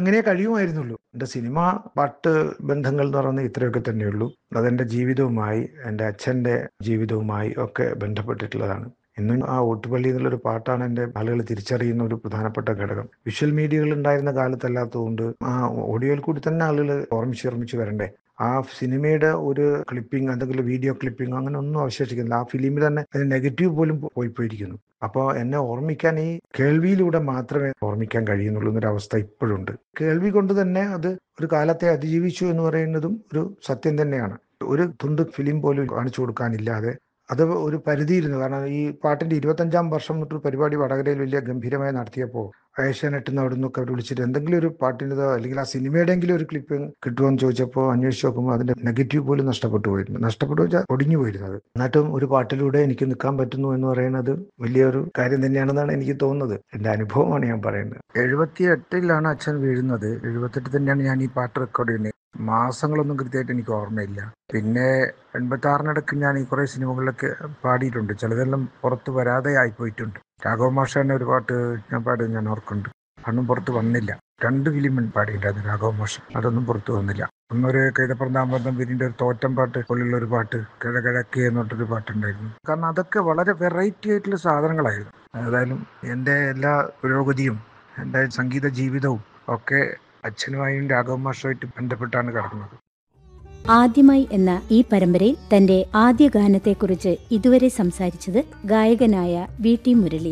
അങ്ങനെ കഴിയുമായിരുന്നുള്ളൂ എൻ്റെ സിനിമ പാട്ട് ബന്ധങ്ങൾ എന്ന് പറയുന്നത് ഇത്രയൊക്കെ തന്നെയുള്ളൂ അതെൻ്റെ ജീവിതവുമായി എൻ്റെ അച്ഛൻ്റെ ജീവിതവുമായി ഒക്കെ ബന്ധപ്പെട്ടിട്ടുള്ളതാണ് ഇന്നും ആ ഊട്ടുപള്ളി എന്നുള്ളൊരു പാട്ടാണ് എൻ്റെ ആളുകൾ തിരിച്ചറിയുന്ന ഒരു പ്രധാനപ്പെട്ട ഘടകം വിഷ്വൽ മീഡിയകൾ ഉണ്ടായിരുന്ന കാലത്തല്ലാത്തതുകൊണ്ട് ആ ഓഡിയോയിൽ കൂടി തന്നെ ആളുകൾ ഓർമ്മിച്ച് ഓർമ്മിച്ച് വരണ്ടേ ആ സിനിമയുടെ ഒരു ക്ലിപ്പിംഗ് എന്തെങ്കിലും വീഡിയോ ക്ലിപ്പിംഗ് അങ്ങനെ ഒന്നും അവശേഷിക്കുന്നില്ല ആ ഫിലിമിൽ തന്നെ അതിന് നെഗറ്റീവ് പോലും പോയി പോയിരിക്കുന്നു അപ്പോൾ എന്നെ ഓർമ്മിക്കാൻ ഈ കേൾവിയിലൂടെ മാത്രമേ ഓർമ്മിക്കാൻ കഴിയുന്നുള്ളൂ എന്നൊരു അവസ്ഥ ഇപ്പോഴുണ്ട് കേൾവി കൊണ്ട് തന്നെ അത് ഒരു കാലത്തെ അതിജീവിച്ചു എന്ന് പറയുന്നതും ഒരു സത്യം തന്നെയാണ് ഒരു തുണ്ട് ഫിലിം പോലും കാണിച്ചു കൊടുക്കാനില്ലാതെ അത് ഒരു പരിധിയിരുന്നു കാരണം ഈ പാട്ടിന്റെ ഇരുപത്തഞ്ചാം വർഷം തൊട്ട് പരിപാടി വടകരയിൽ വലിയ ഗംഭീരമായി നടത്തിയപ്പോൾ ഏഷ്യാനെറ്റിൽ നിന്ന് അവിടെ നിന്നൊക്കെ അവർ വിളിച്ചിട്ട് എന്തെങ്കിലും ഒരു പാട്ടിൻ്റെതോ അല്ലെങ്കിൽ ആ സിനിമയുടെയെങ്കിലും ഒരു ക്ലിപ്പ് കിട്ടുമോ എന്ന് ചോദിച്ചപ്പോൾ അന്വേഷിച്ച് നോക്കുമ്പോൾ അതിന്റെ നെഗറ്റീവ് പോലും നഷ്ടപ്പെട്ടു പോയിരുന്നു നഷ്ടപ്പെട്ടു വെച്ചാൽ ഒടിഞ്ഞു പോയിരുന്നത് എന്നിട്ടും ഒരു പാട്ടിലൂടെ എനിക്ക് നിൽക്കാൻ പറ്റുന്നു എന്ന് പറയുന്നത് വലിയൊരു കാര്യം തന്നെയാണെന്നാണ് എനിക്ക് തോന്നുന്നത് എൻ്റെ അനുഭവമാണ് ഞാൻ പറയുന്നത് എഴുപത്തി എട്ടിലാണ് അച്ഛൻ വീഴുന്നത് എഴുപത്തെട്ട് തന്നെയാണ് ഞാൻ ഈ പാട്ട് റെക്കോർഡ് ചെയ്യുന്നത് മാസങ്ങളൊന്നും കൃത്യമായിട്ട് എനിക്ക് ഓർമ്മയില്ല പിന്നെ എൺപത്തി ആറിനിടയ്ക്ക് ഞാൻ ഈ കുറേ സിനിമകളിലൊക്കെ പാടിയിട്ടുണ്ട് ചിലതെല്ലാം പുറത്ത് വരാതെ ആയിപ്പോയിട്ടുണ്ട് രാഘവ മാഷ തന്നെ ഒരു പാട്ട് ഞാൻ പാടിയത് ഞാൻ ഓർക്കുന്നുണ്ട് അതൊന്നും പുറത്ത് വന്നില്ല രണ്ട് ഫിലിം പാടിയിട്ടുണ്ടായിരുന്നു രാഘവ മാഷ അതൊന്നും പുറത്ത് വന്നില്ല ഒന്നൊരു കൈതപ്രന്താമ്പന്തം വിരിന്റെ ഒരു തോറ്റം പാട്ട് പോലുള്ള ഒരു പാട്ട് കിഴകിഴക്ക് എന്നിട്ടൊരു പാട്ടുണ്ടായിരുന്നു കാരണം അതൊക്കെ വളരെ വെറൈറ്റി ആയിട്ടുള്ള സാധനങ്ങളായിരുന്നു ഏതായാലും എൻ്റെ എല്ലാ പുരോഗതിയും എൻ്റെ സംഗീത ജീവിതവും ഒക്കെ അച്ഛനുമായും രാഘവ മാഷുമായിട്ട് ബന്ധപ്പെട്ടാണ് കിടക്കുന്നത് ആദ്യമായി എന്ന ഈ പരമ്പരയിൽ തന്റെ ആദ്യ ഗാനത്തെക്കുറിച്ച് ഇതുവരെ സംസാരിച്ചത് ഗായകനായ വി ടി മുരളി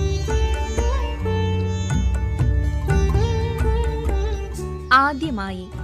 ആദ്യമായി